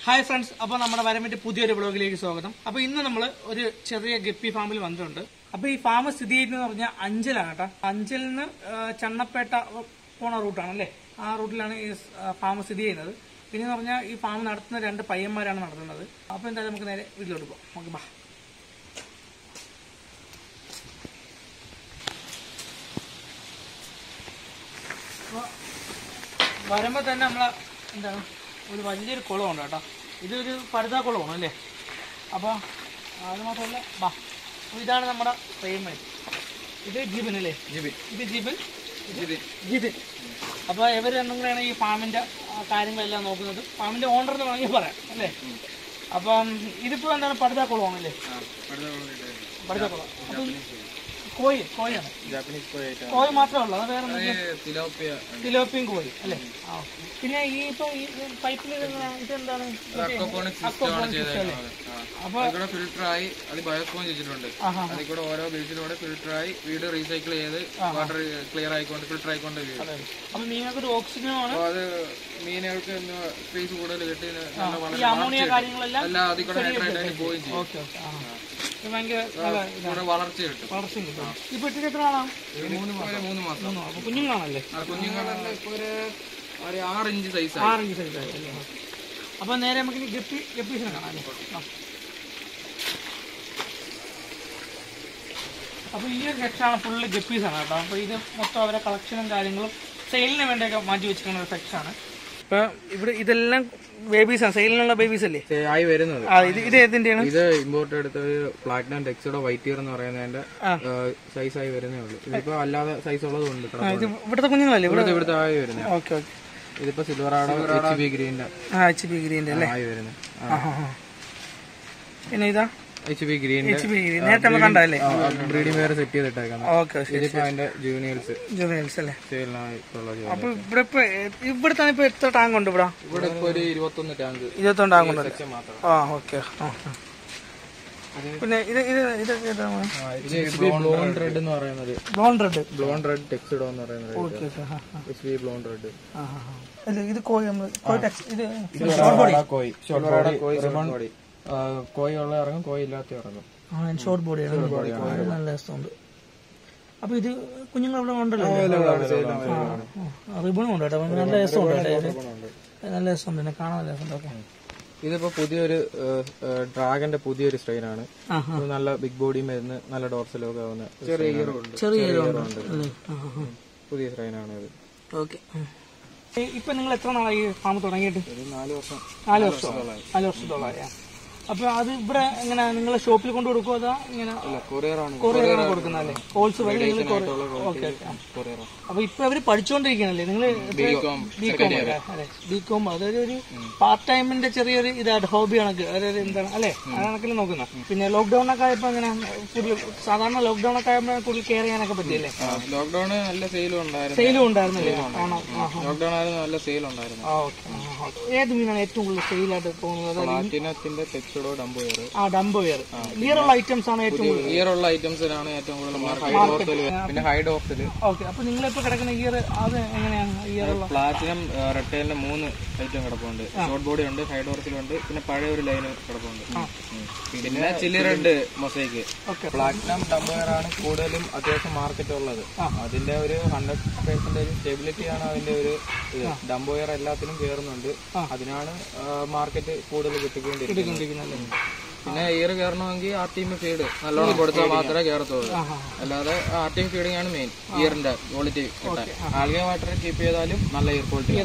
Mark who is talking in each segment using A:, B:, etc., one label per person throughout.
A: Hi friends അപ്പോൾ നമ്മുടെ വരമിന്റെ പുതിയൊരു ബ്ലോഗിലേക്ക് സ്വാഗതം അപ്പോൾ ഇന്ന് നമ്മൾ ഒരു ചെറിയ ഗപ്പി ഫാമിൽ വന്നിട്ടുണ്ട് അപ്പോൾ ഈ ഫാം സ്ഥിതി ചെയ്യുന്നത് പറഞ്ഞാൽ അഞ്ചലാണ് കേട്ടോ അഞ്ചലിൽ നിന്ന് ആ, ചണ്ണപ്പേട്ട പോണ റൂട്ടാണ് അല്ലേ ആ റൂട്ടിലാണ് ഈ ഫാം സ്ഥിതി ചെയ്യുന്നത് പിന്നെ എന്ന് പറഞ്ഞാൽ ഈ ഫാം നടത്തുന്ന രണ്ട് പയ്യന്മാരാണ് നടത്തുന്നത് അപ്പോൾ എന്തായാലും നമുക്ക് നേരെ വീട്ടിലോട്ട് പോകാം നമുക്ക് ബാ അപ്പോൾ വരുമ്പോൾ തന്നെ നമ്മളെ എന്താണ് ഒരു വലിയൊരു കുളമുണ്ട് കേട്ടോ ഇതൊരു പരുതാ കുളമാണ് അല്ലേ അപ്പോൾ അത് മാത്രമല്ല ബാ അപ്പോൾ ഇതാണ് നമ്മുടെ ട്രെയിൻമേറ്റ് ഇത് ജിബിൻ അല്ലേ
B: ജിബിൻ
A: ഇത് ജിബിൻ
B: ജിബിൻ
A: ജിതിൻ അപ്പോൾ ഇവർ രണ്ടും കൂടെയാണ് ഈ ഫാമിൻ്റെ കാര്യങ്ങളെല്ലാം നോക്കുന്നത് ഫാമിൻ്റെ ഓണർ എന്ന് വേണമെങ്കിൽ പറയാം അല്ലേ അപ്പം ഇതിപ്പോൾ എന്താണ് പടുതാ കുളമാണല്ലേ
B: ആ അടുത്ത കൊണ്ടുപോയിട്ട്
A: പടുതാ കുളം അപ്പം കോഴി കോഴിയാണ്
B: ജാപ്പനീസ് കോയായിട്ട്
A: കോഴി മാത്രമേ ഉള്ളൂ അത് വേറെ ഒന്നും
B: തിലോപ്പിയ
A: തിലോപ്പിയും കോഴി അല്ലേ ആ ഓക്കെ. പിന്നെ ഈ ഇപ്പം ഈ പൈപ്പിൽ ഇതെന്താണ്
B: അക്വപോണിക് സിസ്റ്റം ആണ് ചെയ്തേക്കുന്നത്
A: അപ്പൊ
B: അതിൽ ഫിൽട്ടർ ആയി അത് ബയോസ്പോൺ ചെയ്തിട്ടുണ്ട്
A: ആഹാ
B: അതിൽ കൂടെ ഓരോ ബീച്ചിലൂടെ ഫിൽട്ടർ ആയി വീട് റീസൈക്കിൾ ചെയ്ത് വാട്ടർ ക്ലിയർ ആയിക്കൊണ്ട് ഫിൽട്ടർ ആയിക്കൊണ്ട് വീഴും
A: അതെ അപ്പം നിങ്ങൾക്കൊരു ഓക്സിജനാണ്
B: അപ്പോൾ അത് മീനുകൾക്ക് സ്പേസ് കൂടുതൽ കിട്ടി നല്ല
A: ഈ
B: വളരെ
A: അമോണിയ കാര്യങ്ങളെല്ലാം
B: അല്ല അതിൽ കൂടെ നൈട്രേറ്റ് അതിന് പോവുകയും ചെയ്യും
A: ഓക്കെ ഓക്കെ ആ ഇത് ഭയങ്കര നല്ല
B: കൂടെ വളർച്ച കിട്ടും
A: വളർച്ചയും കിട്ടും ഈ പെട്ടിക്ക് എത്ര ആണാം
B: മൂന്ന് മാസം മൂന്ന് മാസം
A: അപ്പൊ കുഞ്ഞുങ്ങളാണല്ലേ
B: ആ കുഞ്ഞുങ്ങളെല്ലാം ഇപ്പൊ ഒരു ഒരു ആറ് ഇഞ്ച് സൈസ്
A: ആറ് ഇഞ്ച് സൈസ് അല്ലേ അപ്പൊ നേരെ നമുക്ക് ഇനി ഗപ്പി ഗപ്പീസിനെ കാണാം അല്ലേ ആ. അപ്പൊ ഈ ഒരു സെക്ഷനാണ് ഫുള്ള് ഗപ്പീസാണ് കേട്ടോ അപ്പൊ ഇത് മൊത്തം അവരെ കളക്ഷനും കാര്യങ്ങളും സെയിലിന് വേണ്ടിയൊക്കെ മാറ്റി വെച്ചിരിക്കുന്ന ഒരു സെക്ഷനാണ് ഇപ്പൊ ഇവിടെ ഇതെല്ലാം ബേബീസാണ് സെയിലിനുള്ള ബേബീസ് അല്ലേ
B: ആയി വരുന്നത്
A: ആ ഇത് ഇത് ഏതിന്റെയാണ്
B: ഇത് ഇമ്പോർട്ട് എടുത്ത ഒരു പ്ലാറ്റിനം ടെക്സോഡോ വൈറ്റ് ഇയർ എന്ന് പറയുന്നതിന്റെ
A: ആ.
B: സൈസ് ആയി വരുന്നേ ഉള്ളൂ ഇതിപ്പോ അല്ലാതെ സൈസ് ഉള്ളതുണ്ട്
A: ആ, ഇത് ഇവിടുത്തെ കുഞ്ഞുങ്ങളല്ലേ ഇവിടെ
B: ഇവിടുത്തെ ഇവിടുത്തെ ആയി വരുന്നത്
A: ഓക്കെ ഓക്കെ
B: ഇതിപ്പോ സിൽവറാടോ എച്ച് ബി ഗ്രീന്റെ
A: ആ എച്ച് പി ഗ്രീൻ്റെ അല്ലേ
B: ആയി വരുന്നത്
A: ആ ആ ആ. പിന്നെ ഇതാ
B: എച്ച് ബി ഗ്രീന്റെ
A: എച്ച് പി ഗ്രീൻ നേരത്തെ നമ്മൾ കണ്ടല്ലേ
B: ബ്രീഡിംഗ് വേറെ സെറ്റ് ചെയ്തിട്ടേക്കുന്നത്
A: ഓക്കെ ശരി
B: ഇതിപ്പോ അതിന്റെ ജൂനിയേഴ്സ്
A: ജുവൽസ് അല്ലേ
B: സെയിലിനായിട്ടുള്ള ജൂനിയർ
A: അപ്പൊ ഇവിടെ ഇപ്പൊ ഇവിടെ തന്നെ ഇപ്പൊ എത്ര ടാങ്ക് ഉണ്ട് ഇവിടെ
B: ഇവിടെ ഇപ്പൊ ഒരു ഇരുപത്തൊന്ന് ടാങ്ക്
A: ഇരുപത്തൊന്ന് ടാങ്ക് ഉണ്ട്
B: സെക്ഷൻ മാത്രം
A: ആ ഓക്കെ പിന്നെ ഇത് ഇത് ഇത് ഏതാണ്
B: ഇത് ബ്ലോൺ റെഡ് എന്ന് പറയുന്നത്
A: blonde red
B: blonde red tuxedo എന്ന് പറയുന്നത്
A: ഓക്കെ ഓക്കെ ആ
B: എച്ച് ബി ബ്ലോൺ റെഡ്
A: ആ ആ അല്ല ഇത് കോഴി നമ്മൾ കോഴി ടെക്സ് ഇത്
B: കോയി ഷോർട്ട് ബോഡി റിബൺ ബോഡി കോയി ഉള്ള ഇറങ്ങും കോയി ഇല്ലാത്ത ഇറങ്ങും
A: ആ ഷോർട്ട് ബോഡിയാണ് നല്ല രസമുണ്ട് അപ്പൊ ഇത് കുഞ്ഞുങ്ങൾ ഇവിടെ ഉണ്ടല്ലോ റിബണും ഉണ്ട് കേട്ടോ അപ്പൊ നല്ല രസമുണ്ട് കേട്ടോ ഇത്. നല്ല രസമുണ്ട് എന്നെ കാണാൻ നല്ല രസമുണ്ട് ഓക്കെ
B: ഇതിപ്പോ പുതിയൊരു ഡ്രാഗന്റെ പുതിയൊരു സ്ട്രെയിൻ ആണ്
A: ആ
B: ഇത് നല്ല ബിഗ് ബോഡി മരുന്ന് നല്ല ഡോർസലൊക്കെ ആവുന്ന ചെറിയ
A: ചെറിയ ഉണ്ട് അല്ലേ ആ ആ
B: പുതിയ സ്ട്രെയിൻ ആണ് ഇത്
A: ഓക്കെ ഇപ്പൊ നിങ്ങൾ എത്ര നാളായി ഫാം തുടങ്ങിയിട്ട്
B: ഒരു നാല് വർഷം
A: നാല് വർഷം നാല് വർഷത്തോളായ അപ്പൊ അത് ഇവിടെ എങ്ങനെ നിങ്ങൾ ഷോപ്പിൽ കൊണ്ട് കൊടുക്കുമോ അതോ ഇങ്ങനെ
B: അല്ല കൊറിയർ ആണ്
A: കൊറിയർ കൊടുക്കുന്നല്ലേ ഹോൾസ് വഴി നിങ്ങൾ ഓക്കെ ഓക്കെ
B: കൊറിയർ
A: അപ്പൊ ഇപ്പൊ അവര് പഠിച്ചുകൊണ്ടിരിക്കണല്ലേ നിങ്ങൾ
B: ബികോം
A: ബികോം അതെ ബികോം അതൊരു ഒരു പാർട്ട് ടൈമിന്റെ ചെറിയൊരു ഇതായിട്ട് ഹോബി കണക്ക് അതായത് എന്താണ് അല്ലേ ആ കണക്കിൽ നോക്കുന്ന പിന്നെ ലോക്ക്ഡൌൺ ഒക്കെ ആയപ്പോ എങ്ങനെ കൂടുതൽ സാധാരണ ലോക്ക്ഡൌൺ ഒക്കെ ആയപ്പോൾ കൂടുതൽ കെയർ ചെയ്യാനൊക്കെ പറ്റിയല്ലേ
B: ലോക്ക്ഡൌൺ നല്ല സെയിലും ഉണ്ടായിരുന്നു
A: സെയിലും ഉണ്ടായിരുന്നില്ലേ ആണോ ആ
B: ലോക്ക്ഡൌൺ ആയിരുന്നു നല്ല സെയിൽ ഉണ്ടായിരുന്നു
A: ആ ഓക്കെ ഏത് മീനാണ് ഏറ്റവും കൂടുതൽ സെയിലായിട്ട് തോന്നുന്നത് അതായത്
B: പ്ലാറ്റിനത്തിന്റെ ടെക്സ്റ്റഡോ ഡംബോ ഇയർ
A: ആ ഡംബോ വെയർ ഗിയറുള്ള ഐറ്റംസ് ആണ് ഏറ്റവും കൂടുതൽ
B: ഇയർ ഉള്ള ഐറ്റംസിനാണ് ഏറ്റവും കൂടുതൽ മാർക്കറ്റ് പിന്നെ ഹൈഡ് ഓഫില്
A: ഓക്കെ അപ്പൊ നിങ്ങളിപ്പോ കിടക്കുന്ന ഇയർ അത് എങ്ങനെയാണ് ഇയറുള്ള
B: പ്ലാറ്റിനം റെട്ടേലിന്റെ മൂന്ന് ഐറ്റം കിടപ്പുണ്ട് ഷോർട്ട് ബോഡി ഉണ്ട് ഹൈഡ് ഓർസിലുണ്ട് പിന്നെ പഴയ ഒരു ലൈന് കിടപ്പുണ്ട് ഉം. പിന്നെ chilli red mosaic
A: okay
B: platinum dumbo ear ആണ് കൂടുതലും അത്യാവശ്യം മാർക്കറ്റ് ഉള്ളത് അതിന്റെ ഒരു ഹൺഡ്രഡ് പെർസെന്റേജ് സ്റ്റെബിലിറ്റി ആണ് അതിന്റെ ഒരു ഇത് ഡംബോയർ എല്ലാത്തിനും കയറുന്നുണ്ട് അതിനാണ് മാർക്കറ്റ് കൂടുതൽ കിട്ടിക്കൊണ്ടിരിക്കുന്നത് പിന്നെ ഇയർ കയറണമെങ്കിൽ ആർ ടി എം ഫീഡ് നല്ലോണം കൊടുത്താൽ മാത്രമേ കയറത്തുള്ളൂ അല്ലാതെ ആർ ടി എം ഫീഡിംഗ് ആണ് മെയിൻ ഇയറിന്റെ ക്വാളിറ്റി കിട്ടാൻ ആൽഗെ വാട്ടർ കീപ്പ് ചെയ്താലും നല്ല ഇയർ ക്വാളിറ്റി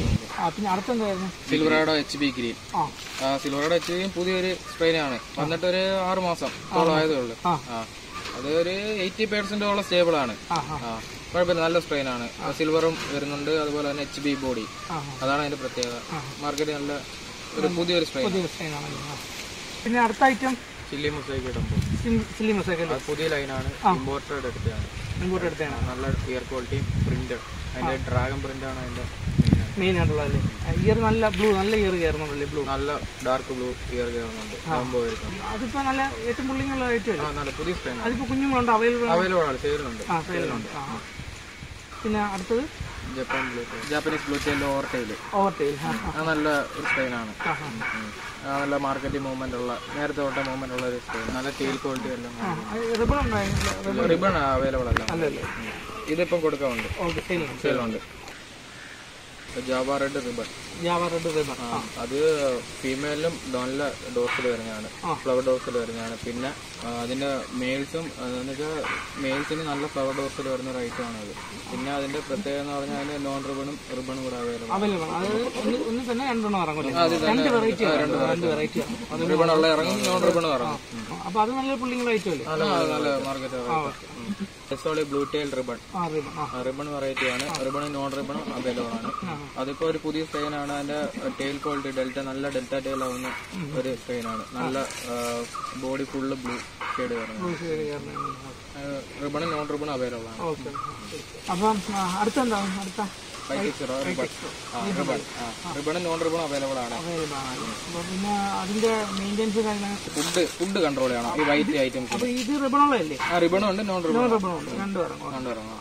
A: ആ പിന്നെ അടുത്തെന്തായിരുന്നു
B: സിൽവറാഡോ എച്ച് ബി ഗ്രീൻ
A: ആ
B: സിൽവറാഡോ എച്ച് ബി പുതിയൊരു സ്ട്രെയിൻ ആണ് വന്നിട്ട് ഒരു ആറ് മാസം തോളം ആയതേ ഉള്ളൂ
A: ആ.
B: ആ അത് ഒരു എയ്റ്റി പെർസെന്റോളം സ്റ്റേബിൾ ആണ്
A: ആ ആ
B: ആ കുഴപ്പമില്ല നല്ല സ്ട്രെയിൻ ആണ് സിൽവറും വരുന്നുണ്ട് അതുപോലെ തന്നെ എച്ച് ബി ബോഡി
A: ആ
B: അതാണ് അതിന്റെ പ്രത്യേകത മാർക്കറ്റ് നല്ല ഒരു പുതിയൊരു സ്ട്രെയിൻ
A: പുതിയ ഡിസൈൻ ആണല്ലേ ആ. പിന്നെ അടുത്ത ഐറ്റം
B: ചില്ലി മുസൈക്ക് ഇടുമ്പോൾ
A: ചില്ലി മസാല
B: അത് പുതിയ ലൈനാണ് ഇമ്പോർട്ടഡ് എടുത്തതാണ്
A: ഇങ്ങോട്ട് എടുത്താണ്
B: നല്ല ഇയർ ക്വാളിറ്റി പ്രിന്റ് അതിന്റെ ഡ്രാഗൺ പ്രിന്റ് ആണ് അതിന്റെ
A: മെയിൻ ആയിട്ടുള്ളത് ഇയർ നല്ല ബ്ലൂ നല്ല ഇയർ കയറുന്നുണ്ടല്ലേ ബ്ലൂ
B: നല്ല ഡാർക്ക് ബ്ലൂ ഇയർ കയറുന്നുണ്ട് ആകുമ്പോൾ വരുന്നുണ്ട്
A: അതിപ്പോ നല്ല ഏറ്റവും പുള്ളിങ്ങുള്ള ഐറ്റം
B: ആ നല്ല പുതിയ സ്ട്രെയിൻ
A: അതിപ്പോ കുഞ്ഞുങ്ങളുണ്ട് അവൈലബിൾ
B: അവൈലബിൾ ആണ് സെയിലുണ്ട്
A: ആ സെയിലുണ്ട് ആ പിന്നെ അടുത്തത്
B: Japan blue Japanese blue tail over tail
A: over tail
B: അത് നല്ല ഒരു സ്ട്രെയിനാണ് നല്ല മാർക്കറ്റിംഗ് മൂവ്മെന്റ് ഉള്ള നേരത്തെ തൊട്ട മൂവ്മെന്റ് ഉള്ള ഒരു സ്ട്രെയിൻ നല്ല ടീൽ ക്വാളിറ്റി എല്ലാം
A: റിബൺ ഉണ്ടായിരുന്നു
B: റിബൺ അവൈലബിൾ അല്ല
A: അല്ലല്ലേ
B: ഉം. ഇതിപ്പം കൊടുക്കാറുണ്ട്
A: ഓക്കെ സെയിലുണ്ട്
B: സെയിലുണ്ട് Java red ribbon
A: Java red ribbon
B: അത് ഫീമെയിലും നല്ല ഡോസിൽ വരുന്നതാണ് ഫ്ലവർ ഡോസിൽ വരുന്നതാണ് പിന്നെ ആ, അതിന്റെ മെയിൽസും എന്നുവെച്ചാൽ മെയിൽസിന് നല്ല ഫ്ലവർ ഡോസിൽ വരുന്ന ഒരു ഐറ്റം ആണ് അത് പിന്നെ അതിന്റെ പ്രത്യേകത എന്ന് പറഞ്ഞാൽ അതിന്റെ നോൺ റിബണും റിബണും കൂടെ അവൈലബിൾ
A: അവൈലബിൾ അതായത് ഒന്ന് ഒന്ന് തന്നെ രണ്ടെണ്ണം ഇറങ്ങുമല്ലോ രണ്ട് വെറൈറ്റി രണ്ട് വെറൈറ്റി അത്
B: റിബൺ ഉള്ള ഇറങ്ങും നോൺ റിബൺ ഇറങ്ങും
A: അപ്പൊ അത് നല്ല പുള്ളിങ്ങൾ ഐറ്റം അല്ലേ
B: നല്ല നല്ല മാർക്കറ്റ് എസോളി ബ്ലൂ ടൈൽ റിബൺ
A: ആ റിബൺ ആ
B: റിബൺ വെറൈറ്റി ആണ് റിബണും നോൺ റിബണും അവൈലബിൾ ആണ് അതിപ്പോ ഒരു പുതിയ സ്ട്രെയിൻ ആണ് അതിന്റെ ടെയിൽ ക്വാളിറ്റി ഡെൽറ്റ നല്ല ഡെൽറ്റ ടെയിൽ ആവുന്ന ഒരു സ്ട്രെയിൻ ആണ് നല്ല ബോഡി ഫുള്ള് ബ്ലൂ ഷെയ്ഡ് വരുന്നത് റിബണും നോൺ റിബണും അവൈലബിൾ ആണ്
A: ഓക്കെ അപ്പം ആ, അടുത്തെന്താണ് അടുത്ത
B: ഫൈവ് സിക്സ് സീറോ റിബൺ ആ റിബൺ ആ റിബണും നോൺ റിബണും അവൈലബിൾ ആണ്
A: അവൈലബിൾ ആണ് അപ്പൊ പിന്നെ അതിന്റെ മെയിൻ്റെനൻസ് കാര്യങ്ങൾ
B: ഫുഡ് ഫുഡ് കൺട്രോൾ ചെയ്യണം ഈ വൈറ്റ് ഐറ്റംസ്
A: അപ്പൊ ഇത് റിബണുള്ളതല്ലേ
B: ആ റിബണും ഉണ്ട് നോൺ റിബണും
A: റിബണുണ്ട് രണ്ടും ഇറങ്ങും
B: കണ്ടിറങ്ങാം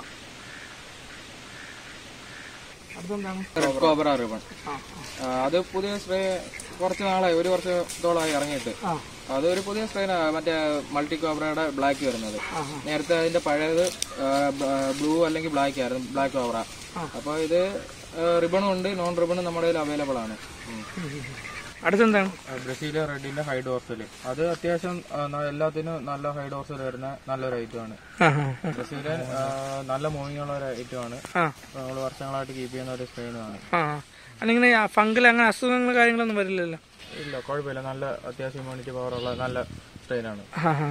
A: അടുത്തെന്താണ്
B: റെഡ് കോബ്ര റിബൺ
A: ആ
B: ആ, അത് പുതിയ സ്പ്രേ കുറച്ച് നാളായി ഒരു വർഷത്തോളമായി ഇറങ്ങിയിട്ട്
A: ആ
B: അതൊരു പുതിയ സ്ട്രെയിനാ മറ്റേ മൾട്ടി കോബ്രയുടെ ബ്ലാക്ക് വരുന്നത്
A: ആ
B: നേരത്തെ അതിന്റെ പഴയത് ബ്ലൂ അല്ലെങ്കിൽ ബ്ലാക്ക് ആയിരുന്നു ബ്ലാക്ക് കോബ്ര അപ്പോൾ ഇത് റിബണും ഉണ്ട് നോൺ റിബണും നമ്മുടെ കയ്യിൽ അവൈലബിൾ ആണ്
A: അടുത്തെന്താണ്
B: ബ്രസീലിയ റെഡിന്റെ ഹൈ ഡോർസൽ അത് അത്യാവശ്യം ആ, ന- എല്ലാത്തിനും നല്ല ഹൈ ഡോർസൽ വരുന്ന നല്ലൊരു ഐറ്റം ആണ്
A: ആ ആ
B: ബ്രസീലിയൻ ആ, നല്ല മൂവിങ് ഉള്ള ഒരു ഐറ്റം ആണ്
A: ആ
B: നമ്മൾ വർഷങ്ങളായിട്ട് കീപ്പ് ചെയ്യുന്ന ഒരു സ്ട്രെയിനാണ്
A: ആ അല്ലെങ്കിൽ ഫംഗൽ അങ്ങനെ അസുഖങ്ങൾ കാര്യങ്ങളൊന്നും വരില്ലല്ലോ
B: ഇല്ല കുഴപ്പമില്ല നല്ല അത്യാവശ്യം ഇമ്മ്യൂണിറ്റി പവർ ഉള്ള നല്ല സ്ട്രെയിനാണ്
A: ആ ആ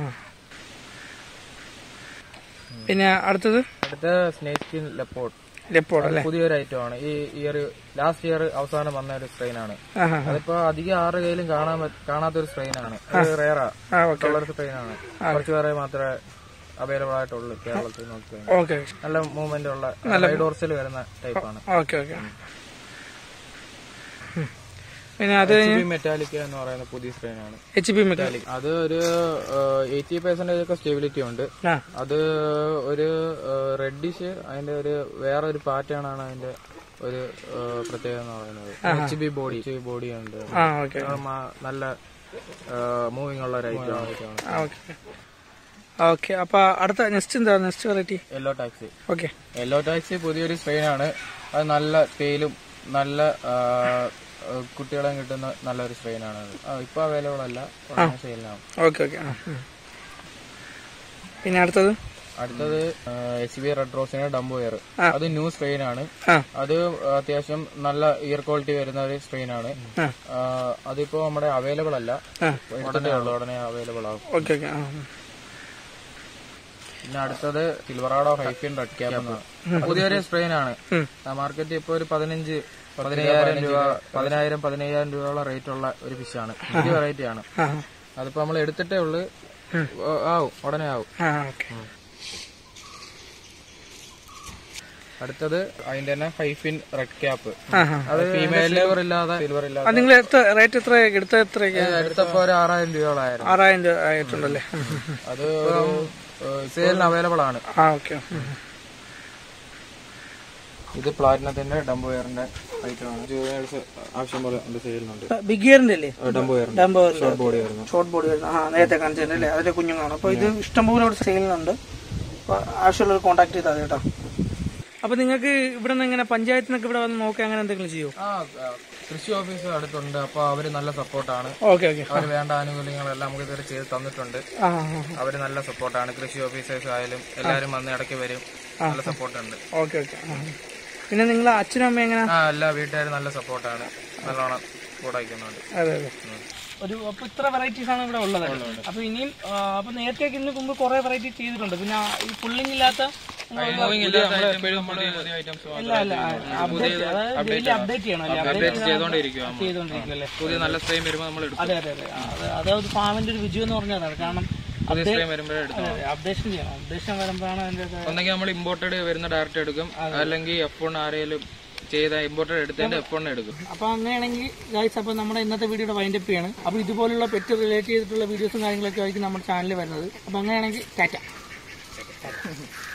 A: പിന്നെ അടുത്തത്
B: അടുത്ത സ്നേക് സ്കിൻ ലെപ്പോർട്ട്
A: ലെപ്പോർഡ് അല്ലേ
B: പുതിയൊരു ഐറ്റം ആണ് ഈ ഇയർ ലാസ്റ്റ് ഇയർ അവസാനം വന്ന ഒരു സ്ട്രെയിൻ ആണ്
A: ആ ആ
B: അതിപ്പോ അധികം ആറ് കയ്യിലും കാണാൻ പറ്റ- കാണാത്ത ഒരു സ്ട്രെയിൻ ആണ് അത് റേറാ
A: ആ ഓക്കെ
B: ഉള്ള ഒരു സ്ട്രെയിൻ ആണ് കുറച്ച് പേരെ മാത്രമേ അവൈലബിൾ ആയിട്ടുള്ളൂ കേരളത്തിൽ നോക്കി
A: ഓക്കെ
B: നല്ല മൂവ്മെന്റ് ഉള്ള ഡോർസിൽ വരുന്ന ടൈപ്പ് ആണ്
A: ഓക്കെ ഓക്കെ പിന്നെ അത്
B: മെറ്റാലിക്ക എന്ന് പറയുന്ന പുതിയ സ്ട്രെയിൻ ആണ്
A: എച്ച് പി മെക്കാലി
B: അത് ഒരു എയ്റ്റി പെർസെന്റേജ് ഒക്കെ സ്റ്റെബിലിറ്റി ഉണ്ട്
A: ആ
B: അത് ഒരു റെഡിഷ് അതിന്റെ ഒരു വേറെ ഒരു പാറ്റേൺ ആണ് അതിന്റെ ഒരു ആ, പ്രത്യേകത എന്ന് പറയുന്നത് H B body H B body ഉണ്ട്
A: ആ ഓക്കെ
B: ആ, മ- നല്ല മൂവിങ് ഉള്ള ഒരു ഐറ്റം
A: ആ ഓക്കെ ഓക്കെ അപ്പൊ അടുത്ത നെക്സ്റ്റ് എന്താ next variety
B: yellow taxi
A: okay
B: yellow taxi പുതിയൊരു സ്ട്രെയിൻ ആണ് അത് നല്ല തേയിലും നല്ല ആ, ആ, കുട്ടികളെ കിട്ടുന്ന നല്ലൊരു സ്ട്രെയിൻ ആണ് അത് ആ, ഇപ്പൊ അവൈലബിൾ അല്ല ഉടനെ സെയിലിനാവും
A: ഓക്കെ ഓക്കെ ആ ഉം. പിന്നെ അടുത്തത്
B: അടുത്തത് എച്ച് ബി റെഡ് റോസിന് ഡംബോ എയർ അത് ന്യൂ സ്ട്രെയിൻ ആണ്
A: ആ
B: അത് അത്യാവശ്യം നല്ല ഇയർ ക്വാളിറ്റി വരുന്ന ഒരു സ്ട്രെയിൻ ആണ്
A: ആ
B: ആ, അതിപ്പോ നമ്മുടെ അവൈലബിൾ അല്ല
A: ആ
B: ഉടനെ ഉള്ളു ഉടനെ അവൈലബിൾ ആവും
A: ഓക്കെ ഓക്കെ ആ
B: പിന്നെ അടുത്തത് സിൽവറാഡോ ഹൈഫിൻ റെഡ് ക്യാപ്പ് എന്നാണ് പുതിയൊരു സ്ട്രെയിൻ ആണ്
A: ഉം.
B: മാർക്കറ്റ് ഇപ്പൊ ഒരു പതിനഞ്ച് പതിനയ്യായിരം രൂപ പതിനായിരം പതിനയ്യായിരം രൂപയോളം റേറ്റ് ഉള്ള ഒരു ഫിഷാണ് പുതിയ വെറൈറ്റി ആണ്
A: ആ
B: അതിപ്പോ നമ്മൾ എടുത്തിട്ടേ ഉള്ളു ആവും ഉടനെ ആവും
A: ആ ഓക്കെ
B: അടുത്തത് അതിന്റെ തന്നെ ഹൈഫിൻ റെഡ് ക്യാപ്പ്
A: ആ ആ
B: അത് ഫീമെയിൽ സിൽവർ ഇല്ലാതെ സിൽവർ ഇല്ലാതെ
A: അത് നിങ്ങൾ എത്ര റേറ്റ് എത്ര എടുത്ത എത്രയൊക്കെ
B: എടുത്തപ്പോ ഒരു ആറായിരം രൂപയോളായിരുന്നു
A: ആറായിരം രൂപ ആയിട്ടുണ്ടല്ലേ ഉം, ഉം, ഉം.
B: അത് സെയിലിന് അവൈലബിൾ ആണ്
A: ആ ഓക്കെ
B: ഇത് പ്ലാറ്റിനത്തിന്റെ ഡംബോ എയറിന്റെ ഐറ്റം ആണ് ജൂനിയേഴ്സ് ആവശ്യം പോലെ ഉണ്ട് സെയിലിനുണ്ട്
A: ബിഗ് ഇയറിന്റെ അല്ലേ
B: ഡംബോ എയറിന്റെ
A: ഡംബോ
B: ഷോർട്ട് ബോഡി വരുന്നു
A: ഷോർട്ട് ബോഡി വരുന്ന ആ നേരത്തെ കാണിച്ചതല്ലേ അല്ലേ അതിന്റെ കുഞ്ഞുങ്ങളാണ് അപ്പൊ ഇത് ഇഷ്ടംപോലെ ഇവിടെ സെയിലിനുണ്ട് അപ്പൊ ആവശ്യമുള്ളവർ കോൺടാക്ട് ചെയ്താൽ മതി കേട്ടോ അപ്പൊ നിങ്ങൾക്ക് ഇവിടെ നിന്ന് ഇങ്ങനെ പഞ്ചായത്തിൽ നിന്നൊക്കെ ഇവിടെ വന്ന് നോക്കി അങ്ങനെ എന്തെങ്കിലും ചെയ്യോ
B: ആ ആ, കൃഷി ഓഫീസ് അടുത്തുണ്ട് അപ്പൊ അവര് നല്ല സപ്പോർട്ടാണ്
A: ഓക്കെ ഓക്കെ
B: അവര് വേണ്ട ആനുകൂല്യങ്ങളെല്ലാം നമുക്ക് ഇതുവരെ ചെയ്ത് തന്നിട്ടുണ്ട്
A: ആ ആ
B: അവര് നല്ല സപ്പോർട്ടാണ് കൃഷി ഓഫീസേഴ്സ് ആയാലും എല്ലാരും വന്ന് ഇടയ്ക്ക് വരും നല്ല സപ്പോർട്ടുണ്ട്
A: ഓക്കെ ഓക്കെ പിന്നെ നിങ്ങൾ അച്ഛനും അമ്മയും എങ്ങനെ
B: ആ എല്ലാ വീട്ടുകാരും നല്ല സപ്പോർട്ടാണ് നല്ലോണം കൂടെ വയ്ക്കുന്നുണ്ട്
A: അതെ അതെ ഒരു അപ്പൊ ഇത്ര വെറൈറ്റീസ് ആണ് ഇവിടെ ഉള്ളത് അപ്പൊ ഇനിയും ആ, അപ്പൊ നേരത്തെ ഇതിന് മുമ്പ് കുറെ വെറൈറ്റി ചെയ്തിട്ടുണ്ട് പിന്നെ ആ ഈ പുള്ളിങ് ഇല്ലാത്ത ഇല്ല അല്ല അപ്ഡേറ്റ് അതായത് ഡെയിലി അപ്ഡേറ്റ് ചെയ്യണം അല്ലേ അപ്ഡേറ്റ്
B: ചെയ്തോണ്ടിരിക്കുക
A: ചെയ്തോണ്ടിരിക്കുമല്ലേ
B: പുതിയ നല്ല സ്ട്രെയിൻ വരുമ്പോൾ നമ്മൾ എടുക്കും
A: അതെ അതെ അതെ ആ, അത് അത് ഒരു ഫാമിന്റെ ഒരു വിജയം എന്ന് പറഞ്ഞതാണ് കാരണം
B: പുതിയ സ്ട്രെയിൻ വരുമ്പോഴേ എടുക്കും
A: അപ്ഡേഷൻ ചെയ്യണം അപ്ഡേഷൻ വരുമ്പോഴാണ് അതിന്റെ ഇത്
B: ഒന്നെങ്കിൽ നമ്മൾ ഇമ്പോർട്ടഡ് വരുന്ന ഡയറക്റ്റ് എടുക്കും അല്ലെങ്കിൽ എഫ് വൺ ആരെങ്കിലും ചെയ്ത ഇമ്പോർട്ടഡ് എടുത്തതിന്റെ എഫ് വൺ എടുക്കും
A: അപ്പൊ അങ്ങനെയാണെങ്കിൽ ഗൈസ് അപ്പൊ നമ്മുടെ ഇന്നത്തെ വീഡിയോയുടെ വൈൻഡപ്പ് ചെയ്യാണ് അപ്പൊ ഇതുപോലുള്ള പെറ്റ് റിലേറ്റ് ചെയ്തിട്ടുള്ള വീഡിയോസും കാര്യങ്ങളൊക്കെ ആയിരിക്കും നമ്മുടെ ചാനലിൽ വരുന്നത് അപ്പൊ അങ്ങനെയാണെങ്കിൽ ടാറ്റ